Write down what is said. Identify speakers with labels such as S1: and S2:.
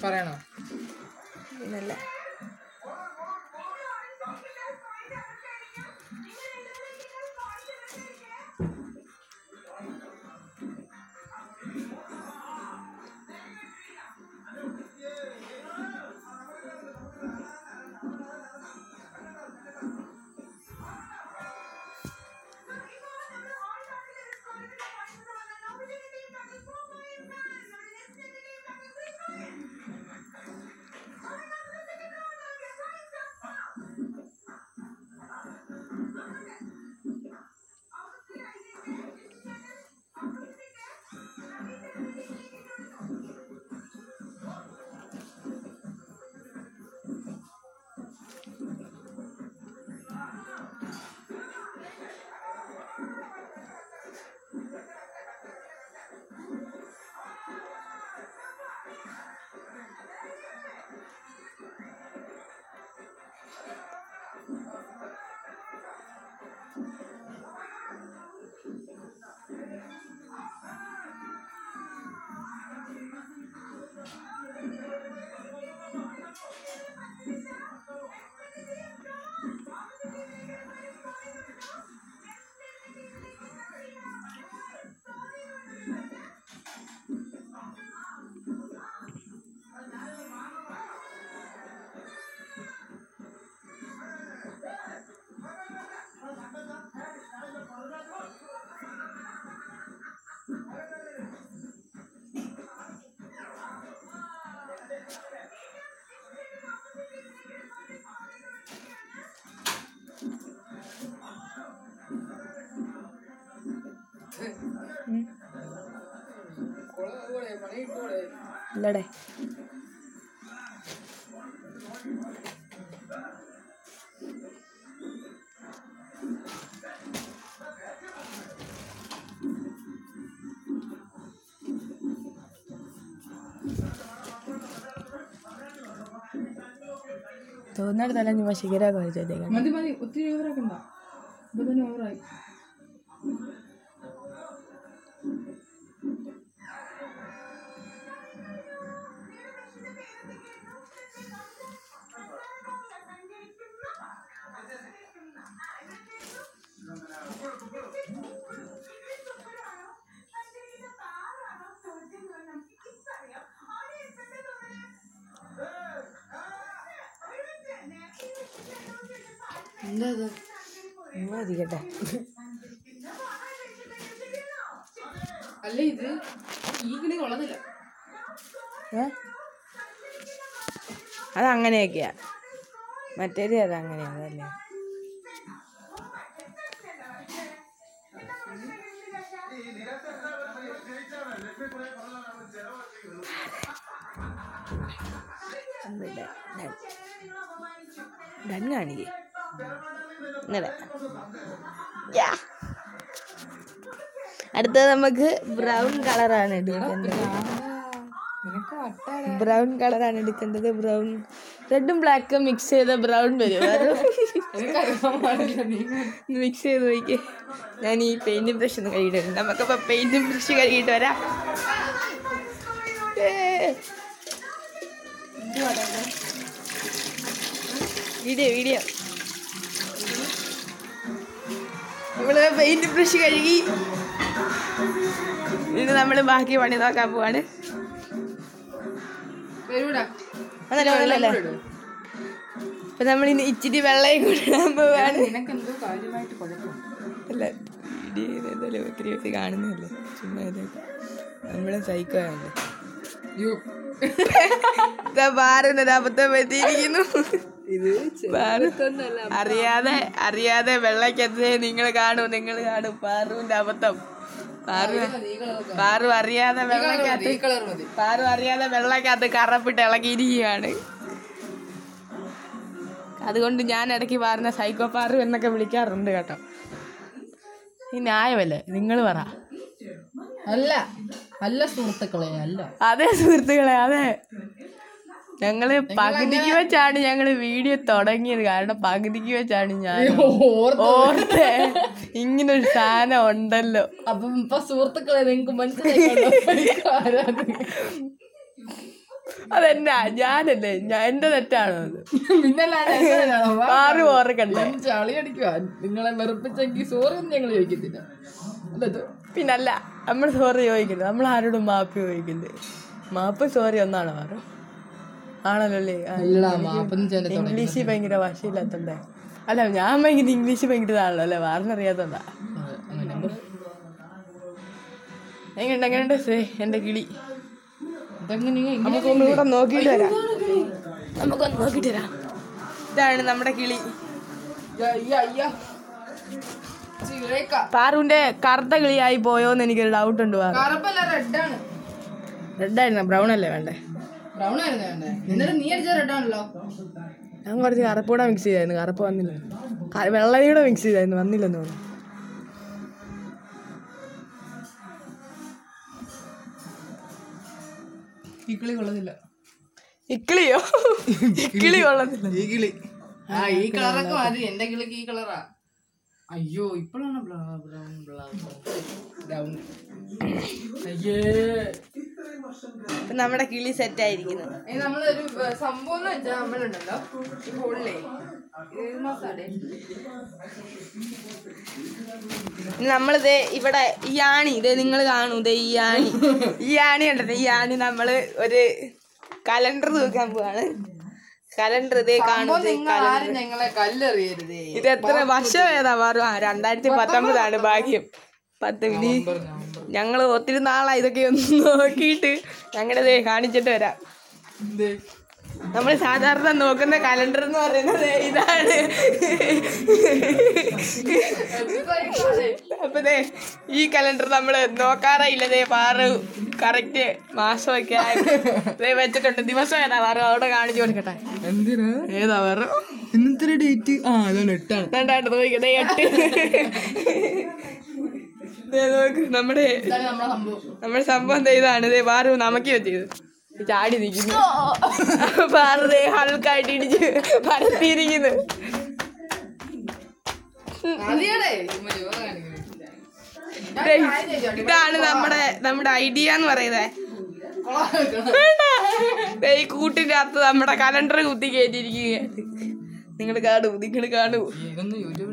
S1: പറയണോ
S2: നല്ല ഇല്ലടേ തോന്നിടത്തല്ല നീ ശിഖര കഴിച്ചേക്കാം
S1: മതി മതി ഒത്തിരി ഓവറാക്കണ്ട ഇപ്പൊ തന്നെ ഓവറായി എന്താ ഇത്
S2: ഇരിക്കട്ടെ
S1: അല്ല ഇത് ഈ കിളി കൊള്ളത്തില്ല
S2: ഏ അതങ്ങനെയൊക്കെയാ മറ്റേത് അത് അങ്ങനെയാ അതല്ലേ ഒന്നുമില്ല ഡൺ ഡൺ കാണിക്കേ ഇങ്ങനെ യാ. അടുത്തത് നമുക്ക് ബ്രൗൺ കളറാണ് എടുക്കേണ്ടത്
S1: നിനക്ക് വട്ടാണ്
S2: ബ്രൗൺ കളറാണ് എടുക്കേണ്ടത് ബ്രൗൺ റെഡും ബ്ലാക്കും മിക്സ് ചെയ്ത ബ്രൗൺ വരും അത്
S1: എനിക്കറിയാൻ പാടില്ല നീ
S2: മിക്സ് ചെയ്ത് നോക്കി ഞാൻ ഈ പെയിന്റ് ബ്രഷ് ഒന്ന് കഴുകിയിട്ടുണ്ട് നമുക്കപ്പോൾ പെയിന്റ് ബ്രഷ് കഴുകിയിട്ട് വരാം ഏ. വീഡിയോ വീഡിയോ നമ്മള് പെയിന്റ് ബ്രഷ് കഴുകി ഇനി നമ്മൾ ബാക്കി പണി നോക്കാൻ പോവാണ്
S1: വരൂടാ
S2: അതല്ലേ അതല്ലേ അപ്പൊ നമ്മൾ ഇനി ഇച്ചിരി വെള്ളം കൂടെ ഇടാൻ പോവാണ്
S1: നിനക്കെന്തോ കാര്യമായിട്ട് കുഴപ്പമുണ്ട്
S2: അല്ല വീഡിയോ ചെയ്താലും ഒത്തിരി ഒത്തിരി കാണുന്നതല്ലേ ചുമ്മാ ഇതൊക്കെ നമ്മളെ സൈക്കോ ആണ്
S1: യോ
S2: ഇതാ പാറുന്നത് അബദ്ധം പറ്റിയിരിക്കുന്നു പാറു അറിയാതെ അറിയാതെ വെള്ളക്കത്ത് നിങ്ങൾ കാണും നിങ്ങൾ കാണും പാറുവിന്റെ അബദ്ധം പാറു പാറു അറിയാതെ വെള്ളക്കത്ത്
S1: ഈ കളർ മതി
S2: പാറു അറിയാതെ വെള്ളക്കകത്ത് കറപ്പിട്ട് ഇളകിയിരിക്കുകയാണ് അതുകൊണ്ട് ഞാൻ ഇടയ്ക്ക് പാറുന്ന സൈക്കോ പാറു എന്നൊക്കെ വിളിക്കാറുണ്ട് കേട്ടോ ഈ ന്യായമല്ലേ നിങ്ങൾ പറ
S1: അല്ല അല്ല സുഹൃത്തുക്കളെ അല്ല
S2: അതെ സുഹൃത്തുക്കളെ അതെ ഞങ്ങള് പകുതിക്ക് വെച്ചാണ് ഞങ്ങള് വീഡിയോ തുടങ്ങിയത് കാരണം പകുതിക്ക് വെച്ചാണ് ഞാൻ ഓർത്തെ ഇങ്ങനൊരു സാധനം ഉണ്ടല്ലോ
S1: അപ്പം ഇപ്പൊ സുഹൃത്തുക്കളെ നിങ്ങക്ക് മനസ്സിലായി
S2: അതെന്നാ ഞാനല്ലേ ഞാൻ എന്റെ തെറ്റാണോ അത്
S1: പിന്നല്ലാണ്ട് എങ്ങനെയാണോ? വാ.
S2: പാറു ഓർക്കണ്ടേ
S1: ഞാൻ ചളി അടിക്കുക നിങ്ങളെ വെറുപ്പിച്ചെങ്കിൽ സോറി ഒന്നും ഞങ്ങൾ ചോദിക്കത്തില്ല അല്ല ഇത്
S2: പിന്നല്ല നമ്മൾ സോറി ചോദിക്കില്ല നമ്മൾ ആരോടും മാപ്പ് ചോദിക്കില്ല മാപ്പ് സോറി ഒന്നാണ് മാറ് ആണല്ലോ അല്ലേ ആ,
S1: ഇല്ലടാ മാപ്പൊന്നും ചെയ്യാൻ തുടങ്ങി
S2: ഇംഗ്ലീഷ് ഭയങ്കര ഭാഷയില്ലാത്തോണ്ടേ അല്ല ഞാൻ ഭയങ്കര ഇംഗ്ലീഷ് ഭയങ്കര ഇതാണല്ലോ അല്ലേ വാറിനറിയാത്തോണ്ടാ
S1: അതെ, അങ്ങനെ പറ.
S2: എങ്ങനെയുണ്ട് എങ്ങനെയുണ്ട് സേ എന്റെ കിളി
S1: ഇതെങ്ങനെ ഇങ്ങനെ
S2: നമുക്കൊന്നും കൂടെ നോക്കിയിട്ട് വരാം നമുക്കൊന്ന് നോക്കിയിട്ട് വരാം ഇതാണ് നമ്മുടെ കിളി
S1: അയ്യ, അയ്യ, അയ്യ. ചിറേക്ക.
S2: പാറുവിന്റെ കറുത്ത കിളിയായി പോയോന്ന് എനിക്കൊരു ഡൗട്ട് ഉണ്ട് പാറു
S1: കറുപ്പല്ല റെഡാണ്
S2: റെഡ് ആയിരുന്നു ബ്രൗൺ അല്ലേ വേണ്ടേ
S1: ബ്രൗൺ ആയിരുന്നു വേണ്ടേ എന്നിട്ട് നീ അടിച്ച റെഡാണല്ലോ
S2: ഞാൻ കുറച്ച് കറുപ്പൂടെ മിക്സ് ചെയ്തായിരുന്നു കറുപ്പ് വന്നില്ല ക- വെള്ളയൂടെ മിക്സ് ചെയ്തായിരുന്നു വന്നില്ലെന്ന് തോന്നുന്നു
S1: ഈ കിളി കൊള്ളത്തില്ല
S2: ഇക്കിളിയോ ഇക്കിളി കൊള്ളത്തില്ല
S1: ഈ കിളി ആ ഈ കളറൊക്കെ മതി എന്റെ കിളിക്ക് ഈ കളറാ അയ്യോ ഇപ്പോഴാണ് ബ്രൗൺ ബ്രൗൺ അയ്യേ
S2: ഇപ്പൊ നമ്മുടെ കിളി സെറ്റ് ആയിരിക്കുന്നു
S1: ഏ, നമ്മളൊരു ഏ, സംഭവം എന്ന് വെച്ചാൽ നമ്മളുണ്ടല്ലോ ഈ ഹോളിലേ ഏഴ് മാസാടേ
S2: നമ്മളിത് ഇവിടെ ഈ ആണി ഇത് നിങ്ങൾ കാണൂ ഇത് ഈ ആണി ഈ ആണി ഉണ്ടല്ലോ ഈ ആണി നമ്മള് ഒരു കലണ്ടർ തൂക്കാൻ പോവാണ് കലണ്ടർ ഇതേ കാണൂ
S1: സംഭവം
S2: ദേ
S1: നിങ്ങൾ ആരും ഞങ്ങളെ കല്ലെറിയരുതേ
S2: ഇത് എത്ര വർഷം ഏതാ മാറും ആ രണ്ടായിരത്തി പത്തൊമ്പതാണ് ഭാഗ്യം പത്ത് മിനി ഞങ്ങൾ ഒത്തിരി നാളായി ഇതൊക്കെ ഒന്ന് നോക്കിയിട്ട് ഞങ്ങളുടെ ദേ കാണിച്ചിട്ട് വരാം നമ്മൾ സാധാരണ നോക്കുന്ന കലണ്ടർ എന്ന് പറയുന്നത് ഇതാണ് അപ്പൊ ദേ ഈ കലണ്ടർ നമ്മൾ നോക്കാറില്ല ദേ പാറ് കറക്റ്റ് മാസമൊക്കെ ആയിട്ട് ദേ വെച്ചിട്ടുണ്ട് ദിവസം ഏതാ പാറു അവിടെ കാണിച്ചു കൊടുക്കട്ടെ
S1: എന്തിനാ
S2: ഏതാ പാറു
S1: ഇന്നത്തെ ഡേറ്റ് ആ അതാണ് എട്ടാണ്
S2: രണ്ടായിട്ട് നോക്കിക്കട്ടെ എട്ട് ദേ നോക്ക് നമ്മുടെ
S1: ഇതാണ് നമ്മളെ സംഭവം
S2: നമ്മുടെ സംഭവം ദേ ഇതാണ് ദേ പാറു നമക്കി വെച്ചത് ചാടി നിൽക്കുന്നു പാറു ദേ ഹൾക്കായിട്ട് ഇടിച്ച് പരത്തിയിരിക്കുന്നു
S1: മതിയാടേ ചുമ്മാ ചോറ് കാണിക്കണേ. ഞാൻ
S2: ദേ,
S1: കാര്യം ചോദിച്ചോട്ടെ?
S2: ഇതാണ് നമ്മുടെ നമ്മുടെ ഐഡിയ എന്ന് പറയുന്നത്
S1: കൊളാ വെക്കണം.
S2: ദേ ഈ കൂട്ടിന്റെ അകത്ത് നമ്മുടെ കലണ്ടർ കുത്തി കയറ്റിയിരിക്കുകയാണ് നിങ്ങൾ കാണൂ നിങ്ങൾ കാണൂ
S1: ഇതൊന്നും യൂട്യൂബിൽ